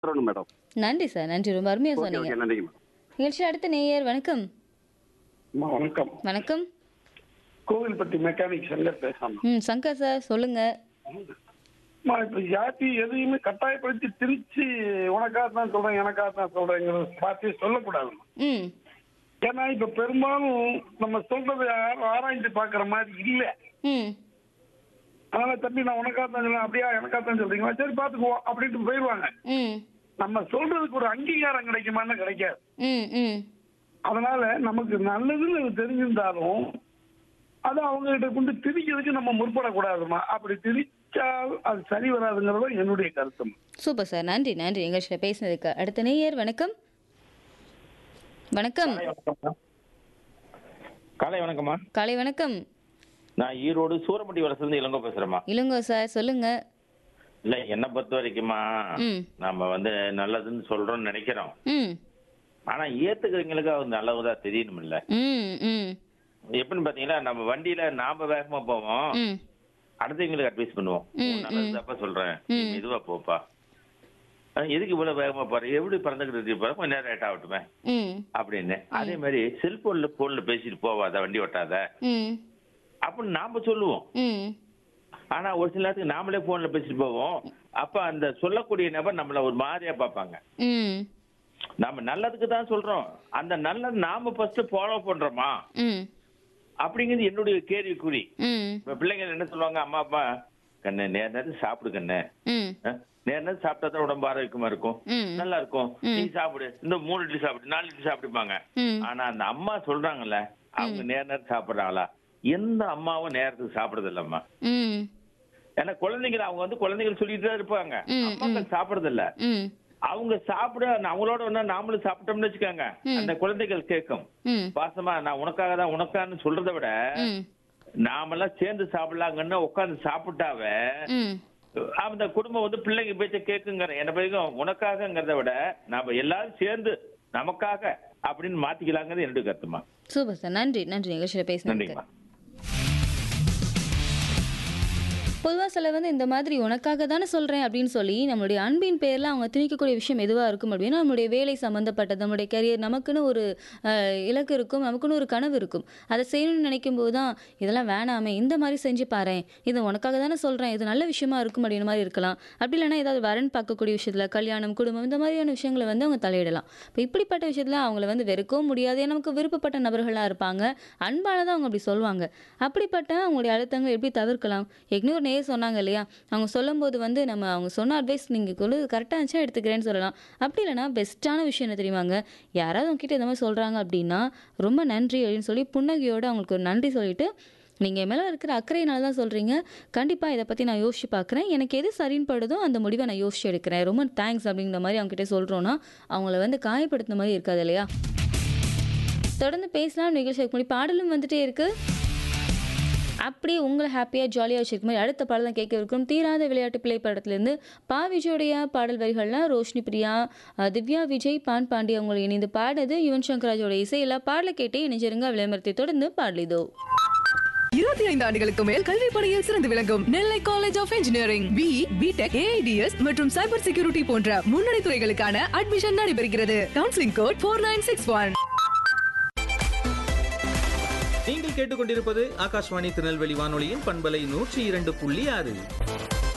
சொல்லணும் மேடம் நன்றி சார் நன்றி ரொம்ப அருமையா ஓகே சொன்னீங்க ஓகே நன்றிங்க மேடம் நிகழ்ச்சி அடுத்த நேயர் வணக்கம் அம்மா வணக்கம் வணக்கம் கோவில்பட்டி மெக்கானிக் சங்கர் பேசணும் ம் சங்கர் சார் சொல்லுங்க அம்மா இப்ப ஜாதி எதையுமே கட்டாயப்படுத்தி திரிச்சு உனக்காக தான் சொல்றேன் எனக்காக தான் சொல்றேங்கிற வார்த்தையை சொல்லக்கூடாதும்மா ம் ஏன்னா இப்ப பெரும்பாலும் நம்ம சொல்றதை யாரும் ஆராய்ந்து பாக்குற மாதிரி இல்ல ம் அதனால தம்பி நான் உனக்காக தான் சொல்றேன் அப்படியா எனக்காக தான் சொல்றீங்களா சரி பாத்துக்குவோம் அப்படின்ட்டு போயிடுவாங்க ம் நம்ம சொல்றதுக்கு ஒரு அங்கீகாரம் கிடைக்குமான்னு கிடைக்காது ம் ம் அதனால நமக்கு நல்லதுன்னு அது தெரிஞ்சிருந்தாலும் அது அவங்க கிட்ட கொண்டு திரிக்கிறதுக்கு நம்ம முற்படக்கூடாதுமா அப்படி திரிச்சால் அது சரி வராதுங்கிறது தான் என்னுடைய கருத்துமா சூப்பர் சார் நன்றி நன்றி நிகழ்ச்சியில் பேசினதுக்கு அடுத்த நேயர் வணக்கம் வணக்கம் காலை வணக்கம்மா காலை வணக்கம் நான் ஈரோடு சூரமட்டி வலசிலிருந்து இளங்கோ பேசுறேம்மா இளங்கோ சார் சொல்லுங்க இல்ல என்ன பொறுத்த வரைக்குமா ம் நம்ம வந்து நல்லதுன்னு சொல்றோம்னு நினைக்கிறோம் ம் ஆனா ஏத்துக்கிறவங்களுக்கு அது நல்லதுதான் தெரியணும் இல்ல ம் ம் எப்படின்னு பாத்தீங்கன்னா நம்ம வண்டியில நாம வேகமா போவோம் ம் அடுத்தவங்களுக்கு அட்வைஸ் பண்ணுவோம் ம், உன் நல்லது தப்பா சொல்றேன் நீ ம். மெதுவா போப்பா அஹ் எதுக்கு இவ்வளவு வேகமா போற எப்படி பறந்துகிட்டு போற கொஞ்ச நேரம் லேட் ஆகட்டுமே ம் அப்படின்னு அதே மாதிரி செல்போன்ல போன்ல பேசிட்டு போவாத வண்டி ஓட்டாத ம் அப்படின்னு நாம சொல்லுவோம் ம் ஆனா ஒரு சில நேரத்துக்கு நாமளே போன்ல பேசிட்டு போவோம் அப்ப அந்த சொல்லக்கூடிய நபர் நம்மள ஒரு மாதிரியா பார்ப்பாங்க ம் நாம நல்லதுக்கு தான் சொல்றோம் அந்த நல்லது நாம ஃபர்ஸ்ட் ஃபாலோ பண்றோமா ம் அப்படிங்கிறது என்னுடைய கேள்விக்குறி ம் இப்ப பிள்ளைங்க என்ன சொல்லுவாங்க அம்மா அப்பா கண்ணு நேர் நேரத்துக்கு சாப்பிடு கண்ணு ம் அஹ், நேர் நேரம் சாப்பிட்டா தான் உடம்பு ஆரோக்கியமா இருக்கும் ம். நல்லா இருக்கும் நீ சாப்பிடு இந்த மூணு இட்லி சாப்பிடு நாலு இட்லி சாப்பிடுப்பாங்க ம் ஆனா அந்த அம்மா சொல்றாங்கல்ல அவங்க நேர் நேரம் சாப்பிடுறாங்களா எந்த அம்மாவும் நேரத்துக்கு சாப்பிடுறது இல்லம்மா ம் ஏன்னா குழந்தைங்க அவங்க வந்து குழந்தைகள் சொல்லிட்டு தான் இருப்பாங்க ம், அம்மாக்கள் சாப்பிடுறது இல்ல ம் அவங்க சாப்பிட அவங்களோட ஒண்ணா நாமளும் சாப்பிட்டோம்னு வச்சுக்கோங்க அந்த குழந்தைகள் கேட்கும் ம் பாசமா நான் உனக்காக தான் உனக்கான்னு சொல்றதை விட ம் நாமெல்லாம் சேர்ந்து சாப்பிடலாங்கன்னு உட்காந்து சாப்பிட்டாவே ம் அந்த குடும்பம் வந்து பிள்ளைங்க பேச்ச கேக்குங்கிற என்ன பிறகும் உனக்காகங்கிறத விட நாம எல்லாரும் சேர்ந்து நமக்காக அப்படின்னு மாத்திக்கலாங்கிறது என்னுடைய கருத்துமா சூப்பர் சார் நன்றி நன்றி நிகழ்ச்சியில் பேசினதுக்கு நன்றிம்மா பொதுவாக சில வந்து இந்த மாதிரி உனக்காக தானே சொல்கிறேன் அப்படின்னு சொல்லி நம்மளுடைய அன்பின் பேரில் அவங்க திணிக்கக்கூடிய விஷயம் எதுவாக இருக்கும் அப்படின்னா நம்மளுடைய வேலை சம்மந்தப்பட்டது நம்மளுடைய கரியர் நமக்குன்னு ஒரு அஹ், இலக்கு இருக்கும் நமக்குன்னு ஒரு கனவு இருக்கும் அதை செய்யணும்னு நினைக்கும் போது தான் இதெல்லாம் வேணாமே இந்த மாதிரி செஞ்சு பாரேன் இது உனக்காக தானே சொல்கிறேன் இது நல்ல விஷயமா இருக்கும் அப்படின்ற மாதிரி இருக்கலாம் அப்படி இல்லைன்னா ஏதாவது வரன் பார்க்கக்கூடிய விஷயத்தில் கல்யாணம் குடும்பம் இந்த மாதிரியான விஷயங்களை வந்து அவங்க தலையிடலாம் இப்போ இப்படிப்பட்ட விஷயத்தில் அவங்கள வந்து வெறுக்கவும் முடியாது ஏன்னா நமக்கு விருப்பப்பட்ட நபர்களாக இருப்பாங்க அன்பால தான் அவங்க அப்படி சொல்லுவாங்க அப்படிப்பட்ட அவங்களுடைய அழுத்தங்களை எப்படி தவிர்க்கலாம் ஏற்கனவே ஒரு நேர் சொன்னாங்க இல்லையா அவங்க சொல்லும்போது வந்து நம்ம அவங்க சொன்ன அட்வைஸ் நீங்கள் கொள்ளு கரெக்டாக இருந்துச்சா எடுத்துக்கிறேன்னு சொல்லலாம் அப்படி இல்லைன்னா பெஸ்ட்டான விஷயம் என்ன தெரியுமாங்க யாராவது உங்ககிட்ட இந்த மாதிரி சொல்கிறாங்க அப்படின்னா ரொம்ப நன்றி அப்படின்னு சொல்லி புன்னகையோடு அவங்களுக்கு ஒரு நன்றி சொல்லிட்டு நீங்கள் மேலே இருக்கிற அக்கறையினால தான் சொல்கிறீங்க கண்டிப்பாக இதை பற்றி நான் யோசிச்சு பார்க்குறேன் எனக்கு எது சரின்னு படுதோ அந்த முடிவை நான் யோசிச்சு எடுக்கிறேன் ரொம்ப தேங்க்ஸ் அப்படிங்கிற மாதிரி அவங்ககிட்ட சொல்கிறோன்னா அவங்கள வந்து காயப்படுத்தின மாதிரி இருக்காது இல்லையா தொடர்ந்து பேசலாம் நிகழ்ச்சிக்கு முன்னாடி பாடலும் வந்துட்டே இருக்குது அப்படியே உங்களை ஹாப்பியாக ஜாலியாக வச்சிருக்க மாதிரி அடுத்த பாடல் தான் கேட்க இருக்கும் தீராத விளையாட்டு பிள்ளை படத்துலேருந்து பா விஜயோடைய பாடல் வரிகள்லாம் ரோஷினி பிரியா அஹ், திவ்யா விஜய் பான் பாண்டி அவங்களை இணைந்து பாடினது யுவன் சங்கராஜோட இசையில் பாடலை கேட்டே இணைஞ்சிருங்க விளம்பரத்தை தொடர்ந்து பாடலிதோ இருபத்தி ஐந்து ஆண்டுகளுக்கு மேல் கல்வி பணியில் சிறந்து விளங்கும் Nellai college of engineering B BTech AIDS மற்றும் சைபர் செக்யூரிட்டி போன்ற முன்னணி துறைகளுக்கான அட்மிஷன் நடைபெறுகிறது counselling code four nine six one நீங்கள் கேட்டுக்கொண்டிருப்பது ஆகாஷ்வாணி திருநெல்வேலி வானொலியின் பண்பலை நூற்றி இரண்டு புள்ளி ஆறு